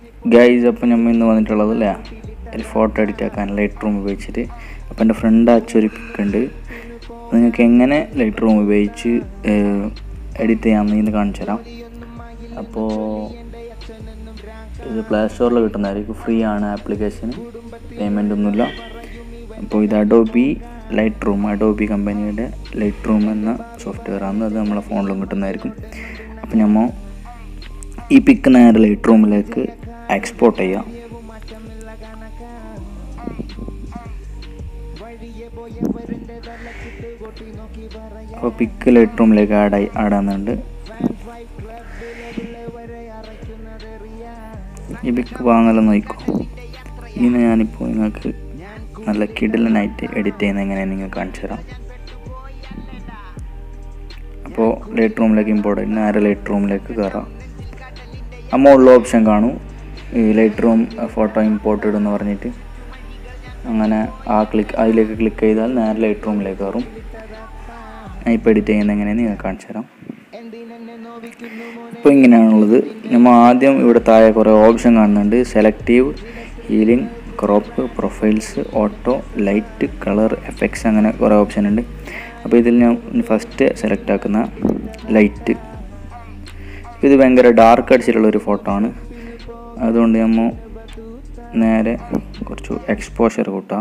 guys അപ്പം നമ്മൾ ഇന്ന് വന്നിട്ടുള്ളത് അല്ലേ ഒരു ഫോട്ടോ എഡിറ്റ് ആക്കാൻ ലൈറ്റ് റൂം ഉപയോഗിച്ചിട്ട് അപ്പം എൻ്റെ ഫ്രണ്ട് അയച്ചൊരു പിക്ക് ഉണ്ട് നിങ്ങൾക്ക് എങ്ങനെ ലൈറ്റ് റൂം ഉപയോഗിച്ച് എഡിറ്റ് ചെയ്യാമെന്ന് ഇന്ന് കാണിച്ചു തരാം അപ്പോൾ ഇത് പ്ലേ സ്റ്റോറിൽ കിട്ടുന്നതായിരിക്കും ഫ്രീ ആണ് ആപ്ലിക്കേഷൻ പേയ്മെൻ്റ് ഒന്നുമില്ല അപ്പോൾ ഇത് അഡോബി ലൈറ്റ് റൂം അഡോബി കമ്പനിയുടെ ലൈറ്റ് റൂം എന്ന സോഫ്റ്റ്വെയർ ആണ് അത് നമ്മളെ ഫോണിലും കിട്ടുന്നതായിരിക്കും അപ്പോൾ നമ്മൾ ഈ പിക്ക് നേരെ ലൈറ്റ് റൂമിലേക്ക് എക്സ്പോർട്ട് ചെയ്യാം അപ്പോൾ പിക്ക് ലൈറ്റ് റൂമിലേക്ക് ആഡ് ആയി ആഡ് ആകുന്നുണ്ട് ഈ പിക്ക് വാങ്ങലെന്ന് നോക്കൂ ഇങ്ങനെ ഞാനിപ്പോൾ നിങ്ങൾക്ക് നല്ല കിടിലനായിട്ട് എഡിറ്റ് ചെയ്യുന്നത് എങ്ങനെയാണ് നിങ്ങൾ കാണിച്ചു തരാം അപ്പോൾ ലൈറ്റ് റൂമിലേക്ക് ഇമ്പോർട്ട് ചെയ്യുന്ന നേരെ ലൈറ്റ് റൂമിലേക്ക് കയറാം ആ മുകളിൽ ഓപ്ഷൻ കാണും ഈ ലൈറ്റ് റൂം ഫോട്ടോ ഇമ്പോർട്ടഡ് എന്ന് പറഞ്ഞിട്ട് അങ്ങനെ ആ ക്ലിക്ക് അതിലേക്ക് ക്ലിക്ക് ചെയ്താൽ നേരെ ലൈറ്റ് റൂമിലേക്ക് കയറും ഞാൻ ഇപ്പോൾ എഡിറ്റ് ചെയ്യുന്നത് എങ്ങനെയാണ് നിങ്ങൾ കാണിച്ചു തരാം ഇപ്പോൾ ഇങ്ങനെയാണുള്ളത് നമ്മൾ ആദ്യം ഇവിടെ താഴെ കുറേ ഓപ്ഷൻ കാണുന്നുണ്ട് selective healing crop profiles auto light colour effects അങ്ങനെ കുറേ ഓപ്ഷൻ ഉണ്ട് അപ്പോൾ ഇതിൽ ഞാൻ ഫസ്റ്റ് സെലക്ട് ആക്കുന്ന ലൈറ്റ് ഇത് ഭയങ്കര ഡാർക്ക് അടിച്ചിട്ടുള്ള ഒരു ഫോട്ടോ ആണ് അതുകൊണ്ട് നമ്മൾ നേരെ കുറച്ച് എക്സ്പോഷർ കൂട്ടാം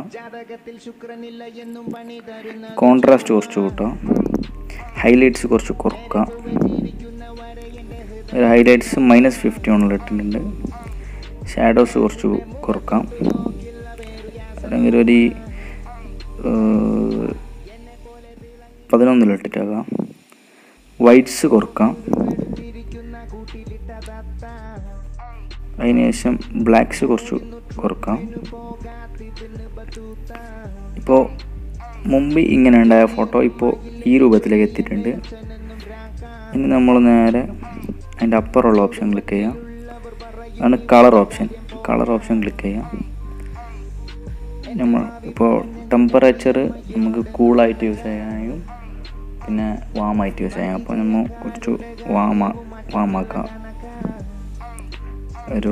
കോൺട്രാസ്റ്റ് കുറച്ച് കൂട്ടാം ഹൈലൈറ്റ്സ് കുറച്ച് കുറക്കാം ഒരു ഹൈലൈറ്റ്സ് മൈനസ് ഫിഫ്റ്റി ഓണിൽ ഇട്ടിട്ടുണ്ട് ഷാഡോസ് കുറച്ച് കുറക്കാം അല്ലെങ്കിൽ ഒരു പതിനൊന്നിലിട്ടിട്ടാകാം വൈറ്റ്സ് കുറക്കാം അതിനുശേഷം ബ്ലാക്ക്സ് കുറച്ച് കുറക്കാം ഇപ്പോൾ മുമ്പ് ഇങ്ങനെ ഉണ്ടായ ഫോട്ടോ ഇപ്പോൾ ഈ രൂപത്തിലേക്ക് എത്തിയിട്ടുണ്ട് ഇനി നമ്മൾ നേരെ അതിൻ്റെ അപ്പുറമുള്ള ഓപ്ഷൻ ക്ലിക്ക് ചെയ്യാം അതാണ് colour option colour option click ചെയ്യാം നമ്മൾ ഇപ്പോൾ ടെമ്പറേച്ചർ നമുക്ക് കൂളായിട്ട് യൂസ് ചെയ്യാനും പിന്നെ വാമായിട്ട് യൂസ് ചെയ്യാം അപ്പോൾ നമ്മൾ കുറച്ച് വാമ വാമാക്കാം ഒരു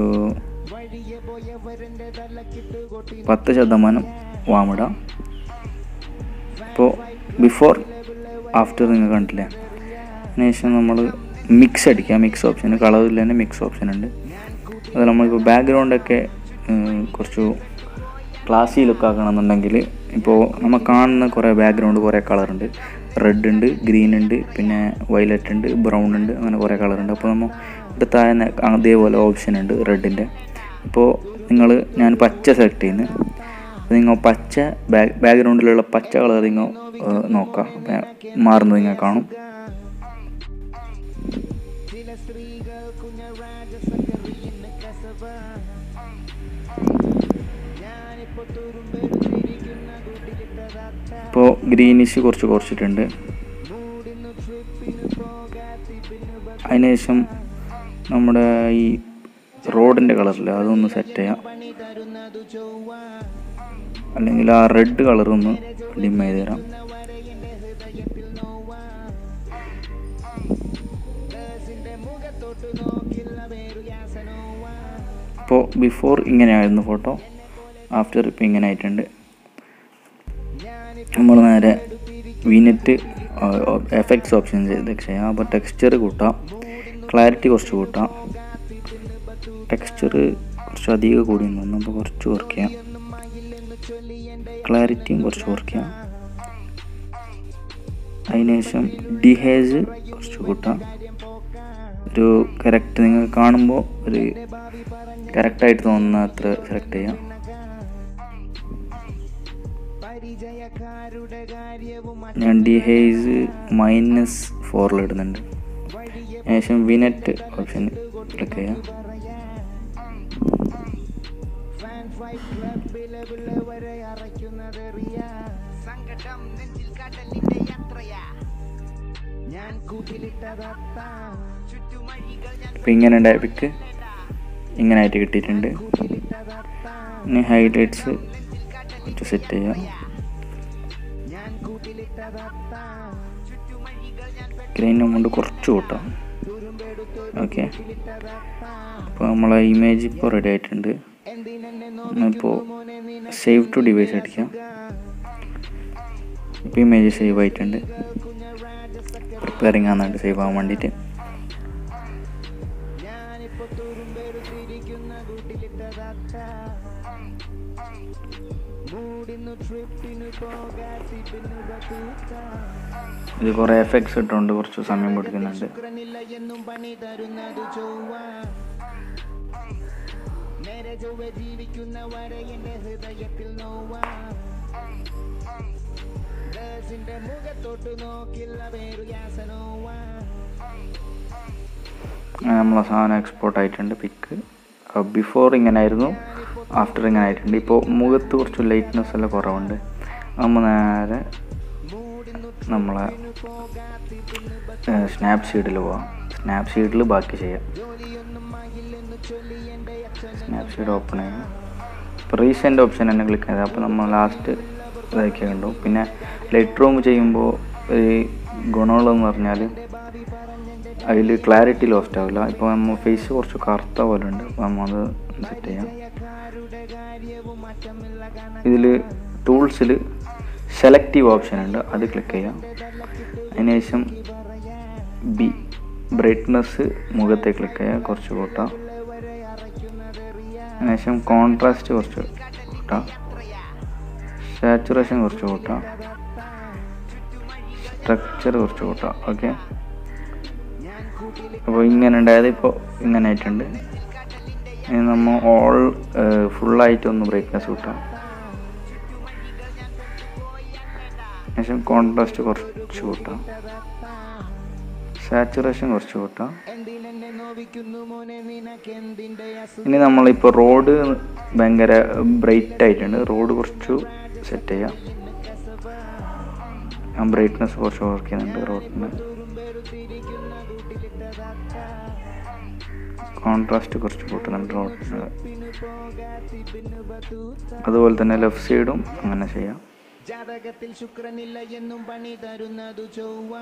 പത്ത് ശതമാനം വാമിടാം ഇപ്പോൾ ബിഫോർ ആഫ്റ്റർ നിങ്ങൾ കണ്ടില്ലേ അതിനുശേഷം നമ്മൾ മിക്സ് അടിക്കുക മിക്സ് ഓപ്ഷൻ കളറിൽ തന്നെ മിക്സ് ഓപ്ഷൻ ഉണ്ട് അത് നമ്മളിപ്പോൾ ബാക്ക്ഗ്രൗണ്ടൊക്കെ കുറച്ച് ക്ലാസി ലുക്ക് ആക്കണമെന്നുണ്ടെങ്കിൽ ഇപ്പോൾ നമ്മൾ കാണുന്ന കുറേ ബാക്ക്ഗ്രൗണ്ട് കുറേ കളറുണ്ട് റെഡ് ഉണ്ട് ഗ്രീൻ ഉണ്ട് പിന്നെ വയലറ്റ് ഉണ്ട് ബ്രൗൺ ഉണ്ട് അങ്ങനെ കുറേ കളറുണ്ട് അപ്പോൾ നമ്മൾ ഇവിടെ താഴെ അതേപോലെ ഓപ്ഷൻ ഉണ്ട് റെഡിൻ്റെ ഇപ്പോൾ നിങ്ങൾ ഞാൻ പച്ച സെലക്ട് ചെയ്യുന്നു അപ്പോൾ നിങ്ങൾ പച്ച ബാക്ക് ബാക്ക്ഗ്രൗണ്ടിലുള്ള പച്ച കളർ നിങ്ങൾ നോക്കാം മാറുന്നത് നിങ്ങൾ കാണും ഇപ്പോൾ ഗ്രീനിഷ് കുറച്ച് കുറച്ചിട്ടുണ്ട് അതിനുശേഷം നമ്മുടെ ഈ റോഡിൻ്റെ കളറിൽ അതൊന്ന് സെറ്റ് ചെയ്യാം അല്ലെങ്കിൽ ആ റെഡ് കളർ ഒന്ന് ഡിം ചെയ്ത് തരാം ഇപ്പോൾ ബിഫോർ ഇങ്ങനെയായിരുന്നു ഫോട്ടോ ആഫ്റ്റർ ഇപ്പോൾ ഇങ്ങനെ ആയിട്ടുണ്ട് നമ്മൾ നേരെ വിനെറ്റ് എഫക്ട്സ് ഓപ്ഷൻ ചെയ്ത് ചെയ്യാം അപ്പോൾ ടെക്സ്ചർ കൂട്ടാം ക്ലാരിറ്റി കുറച്ച് കൂട്ടാം ടെക്സ്ചർ കുറച്ച് അധികം കൂടി തോന്നുന്നു അപ്പോൾ കുറച്ച് കുറയ്ക്കാം ക്ലാരിറ്റിയും കുറച്ച് കുറയ്ക്കാം അതിനുശേഷം ഡിഹേജ് കുറച്ച് കൂട്ടാം ഒരു കറക്റ്റ് നിങ്ങൾ കാണുമ്പോൾ ഒരു കറക്റ്റായിട്ട് തോന്നുന്ന അത്ര സെലക്ട് ചെയ്യാം ഞാൻ ഡിഹേസ് മൈനസ് ഫോറിൽ ഇടുന്നുണ്ട് ശേഷം വിനെറ്റ് ഓപ്ഷൻ ക്ലിക്ക് ചെയ്യാം ഇപ്പം ഇങ്ങനെ ഉണ്ടായ പിക്ക് ഇങ്ങനെ ആയിട്ട് കിട്ടിയിട്ടുണ്ട് ഇനി ഹൈലൈറ്റ്സ് കുറച്ച് സെറ്റ് ചെയ്യാം ഗ്രെയിൻ എമൗണ്ട് കുറച്ച് കൂട്ടാം ഓക്കെ അപ്പോൾ ഇപ്പോൾ നമ്മളെ ഇമേജ് ഇപ്പോൾ റെഡി ആയിട്ടുണ്ട് ഇപ്പോൾ സേവ് ടു ഡിവൈസ് അടിക്കാം ഇപ്പോൾ ഇമേജ് സേവ് ആയിട്ടുണ്ട് പ്രിപ്പയറിങ് ആണെന്നുണ്ട് സേവ് ആവാൻ വേണ്ടിയിട്ട് ഇത് കുറേ എഫക്ട്സ് ഇട്ടുകൊണ്ട് കുറച്ച് സമയം പിടിക്കുന്നുണ്ട് അങ്ങനെ നമ്മളെ സാധനം എക്സ്പോർട്ട് ആയിട്ടുണ്ട് പിക്ക് ബിഫോർ ഇങ്ങനെ ആയിരുന്നു ആഫ്റ്റർ ഇങ്ങനെ ആയിട്ടുണ്ട് ഇപ്പോൾ മുഖത്ത് കുറച്ച് ലൈറ്റ്നെസ് എല്ലാം കുറവുണ്ട് നമ്മൾ നേരെ നമ്മളെ സ്നാപ്പ് സീഡിൽ പോവാം സ്നാപ്പ് സീഡിൽ ബാക്കി ചെയ്യാം സ്നാപ്പ് സീഡ് ഓപ്പൺ ചെയ്യാം ഇപ്പോൾ റീസെൻ്റ് ഓപ്ഷൻ തന്നെ ക്ലിക്ക് ചെയ്താൽ അപ്പോൾ നമ്മൾ ലാസ്റ്റ് ഇതാക്കി കണ്ടു പിന്നെ ലൈറ്റ് റൂം ചെയ്യുമ്പോൾ ഒരു ഗുണമുള്ളതെന്ന് പറഞ്ഞാൽ അതിൽ ക്ലാരിറ്റി ലോസ്റ്റ് ആവില്ല ഇപ്പോൾ നമ്മൾ ഫേസ് കുറച്ച് കറുത്ത പോലെ ഉണ്ട് അപ്പോൾ നമ്മൾ അത് സെറ്റ് ചെയ്യാം ഇതിൽ ടൂൾസിൽ സെലക്റ്റീവ് ഓപ്ഷൻ ഉണ്ട് അത് ക്ലിക്ക് ചെയ്യാം അതിനുശേഷം ബി ബ്രൈറ്റ്നസ് മുഖത്തെ ക്ലിക്ക് ചെയ്യുക കുറച്ച് കൂട്ടാം അതിനുശേഷം കോൺട്രാസ്റ്റ് കുറച്ച് കൂട്ടാം സാച്ചുറേഷൻ കുറച്ച് കൂട്ടാം സ്ട്രക്ചർ കുറച്ച് കൂട്ടാം ഓക്കെ അപ്പോൾ ഇങ്ങനെ ഉണ്ടായത് ഇപ്പോൾ ഇങ്ങനെ ആയിട്ടുണ്ട് ഇനി നമ്മൾ ഓൾ ഫുള്ളായിട്ടൊന്ന് ബ്രൈറ്റ്നസ് കൂട്ടാം ശേഷം കോൺട്രാസ്റ്റ് കുറച്ച് കൂട്ടാം സാച്ചുറേഷൻ കുറച്ച് കൂട്ടാം ഇനി നമ്മളിപ്പോൾ റോഡ് ഭയങ്കര ബ്രൈറ്റ് ആയിട്ടുണ്ട് റോഡ് കുറച്ച് സെറ്റ് ചെയ്യാം ഞാൻ ബ്രൈറ്റ്നസ് കുറച്ച് കുറയ്ക്കുന്നുണ്ട് റോഡിന് കോൺട്രാസ്റ്റ് കുറച്ച് കൂട്ടുന്നുണ്ട് റോഡിന് അതുപോലെ തന്നെ ലെഫ്റ്റ് സൈഡും അങ്ങനെ ചെയ്യാം ജാതകത്തിൽ ശുക്രനില്ല എന്നും പണി തരുന്നതു ചൊവ്വ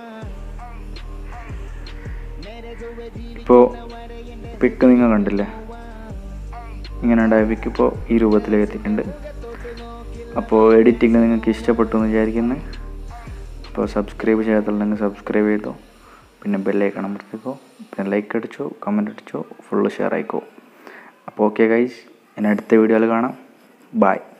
നേരെ ചൊവ്വ ഇപ്പോൾ പിക്ക് നിങ്ങൾ കണ്ടില്ലേ ഇങ്ങനെ ഉണ്ടായ പിക്ക് ഇപ്പോൾ ഈ രൂപത്തിലേക്ക് എത്തിയിട്ടുണ്ട് അപ്പോൾ എഡിറ്റിംഗ് നിങ്ങൾക്ക് ഇഷ്ടപ്പെട്ടു എന്ന് വിചാരിക്കുന്നു അപ്പോൾ സബ്സ്ക്രൈബ് ചെയ്യാത്തുണ്ടെങ്കിൽ സബ്സ്ക്രൈബ് ചെയ്തോ പിന്നെ ബെല്ലൈക്കൺ അമർത്തിക്കോ പിന്നെ ലൈക്ക് അടിച്ചോ കമൻറ്റ് അടിച്ചോ ഫുള്ള് ഷെയർ ആയിക്കോ അപ്പോൾ ഓക്കെ ഗൈസ് ഇനി അടുത്ത വീഡിയോയിൽ കാണാം ബായ്